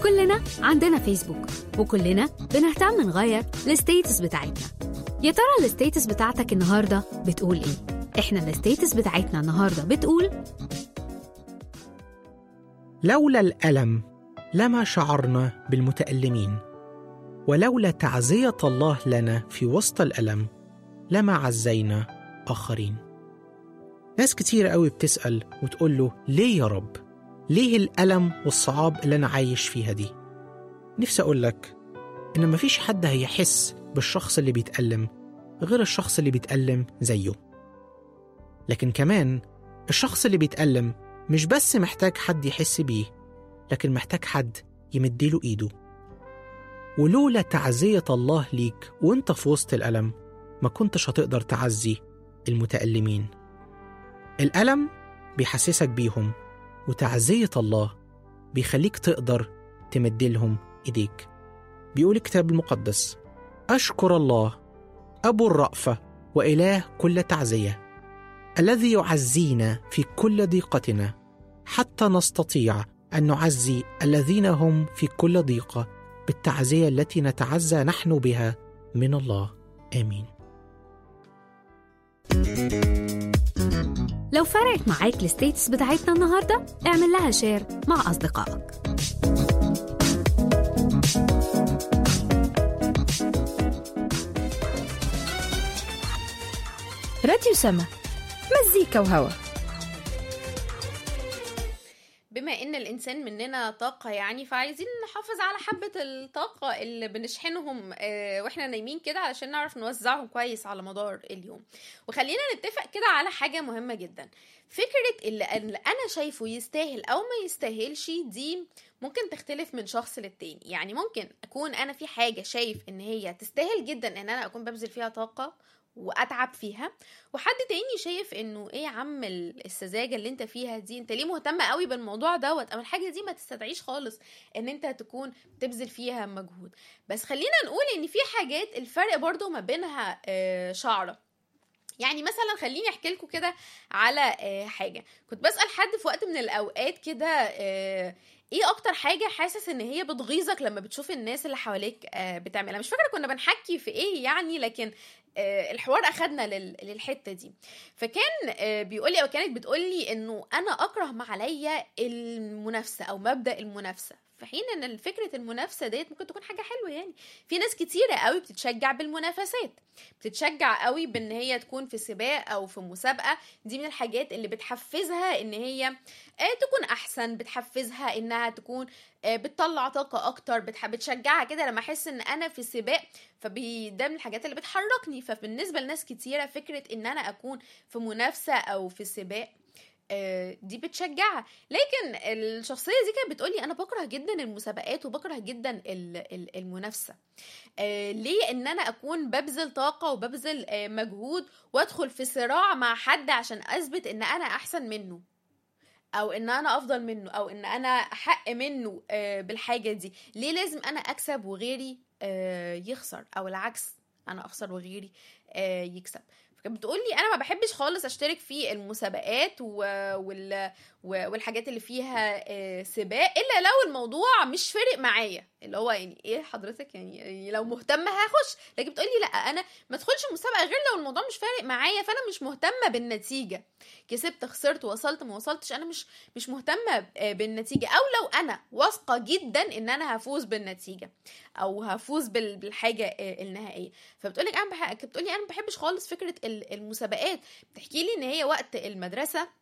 كلنا عندنا فيسبوك وكلنا بنهتم نغير الستيتس بتاعتنا يا ترى الستيتس بتاعتك النهارده بتقول ايه احنا الستيتس بتاعتنا النهارده بتقول لولا الألم لما شعرنا بالمتألمين ولولا تعزية الله لنا في وسط الألم لما عزينا آخرين ناس كتير قوي بتسأل وتقول له ليه يا رب؟ ليه الألم والصعاب اللي أنا عايش فيها دي؟ نفسي أقول لك إن مفيش حد هيحس بالشخص اللي بيتألم غير الشخص اللي بيتألم زيه لكن كمان الشخص اللي بيتألم مش بس محتاج حد يحس بيه لكن محتاج حد يمديله إيده ولولا تعزية الله ليك وانت في وسط الألم ما كنتش هتقدر تعزي المتألمين الألم بيحسسك بيهم وتعزية الله بيخليك تقدر تمدلهم إيديك بيقول الكتاب المقدس أشكر الله أبو الرأفة وإله كل تعزية الذي يعزينا في كل ضيقتنا حتى نستطيع أن نعزي الذين هم في كل ضيقة بالتعزية التي نتعزى نحن بها من الله آمين لو فرقت معاك الستيتس بتاعتنا النهارده اعمل لها شير مع اصدقائك راديو سما مزيكا وهوا بما ان الانسان مننا طاقه يعني فعايزين نحافظ على حبه الطاقه اللي بنشحنهم آه، واحنا نايمين كده علشان نعرف نوزعهم كويس على مدار اليوم وخلينا نتفق كده على حاجه مهمه جدا فكره اللي اللي انا شايفه يستاهل او ما يستاهلش دي ممكن تختلف من شخص للتاني يعني ممكن اكون انا في حاجه شايف ان هي تستاهل جدا ان انا اكون ببذل فيها طاقه واتعب فيها وحد تاني شايف انه ايه يا عم ال- السذاجه اللي انت فيها دي انت ليه مهتم قوي بالموضوع دوت او الحاجه دي ما تستدعيش خالص ان انت تكون بتبذل فيها مجهود بس خلينا نقول ان في حاجات الفرق برضو ما بينها آه، شعره يعني مثلا خليني احكي لكم كده على آه، حاجه كنت بسال حد في وقت من الاوقات كده آه، ايه اكتر حاجه حاسس ان هي بتغيظك لما بتشوف الناس اللي حواليك آه، بتعملها مش فاكره كنا بنحكي في ايه يعني لكن آه، الحوار اخدنا لل- للحته دي فكان آه، بيقول لي او كانت بتقول لي انه انا اكره ما عليا المنافسه او مبدا المنافسه في حين ان فكره المنافسه ديت ممكن تكون حاجه حلوه يعني في ناس كتيره قوي بتتشجع بالمنافسات بتتشجع قوي بان هي تكون في سباق او في مسابقه دي من الحاجات اللي بتحفزها ان هي آه، تكون احسن بتحفزها انها تكون آه، بتطلع طاقه اكتر بتح- بتشجعها كده لما احس ان انا في سباق فبي ده من الحاجات اللي بتحركني فبالنسبه لناس كتيره فكره ان انا اكون في منافسه او في سباق آه، دي بتشجعها لكن الشخصيه دي كانت بتقولي انا بكره جدا المسابقات وبكره جدا ال- ال- المنافسه آه، ليه ان انا اكون ببذل طاقه وببذل آه، مجهود وادخل في صراع مع حد عشان اثبت ان انا احسن منه او ان انا افضل منه او ان انا احق منه آه، بالحاجه دي ليه لازم انا اكسب وغيري آه، يخسر او العكس انا اخسر وغيري آه، يكسب فكانت بتقول لي انا ما بحبش خالص اشترك في المسابقات و... وال... و- والحاجات اللي فيها آه، سباق الا لو الموضوع مش فارق معايا اللي هو يعني ايه حضرتك يعني, يعني لو مهتمه هخش لكن بتقولي لا انا ما ادخلش مسابقه غير لو الموضوع مش فارق معايا فانا مش مهتمه بالنتيجه كسبت خسرت وصلت ما وصلتش انا مش مش مهتمه آه، بالنتيجه او لو انا واثقه جدا ان انا هفوز بالنتيجه او هفوز بال- بالحاجه آه، النهائيه فبتقولك انا بح... بتقولي انا ما بحبش خالص فكره ال- المسابقات بتحكي لي ان هي وقت المدرسه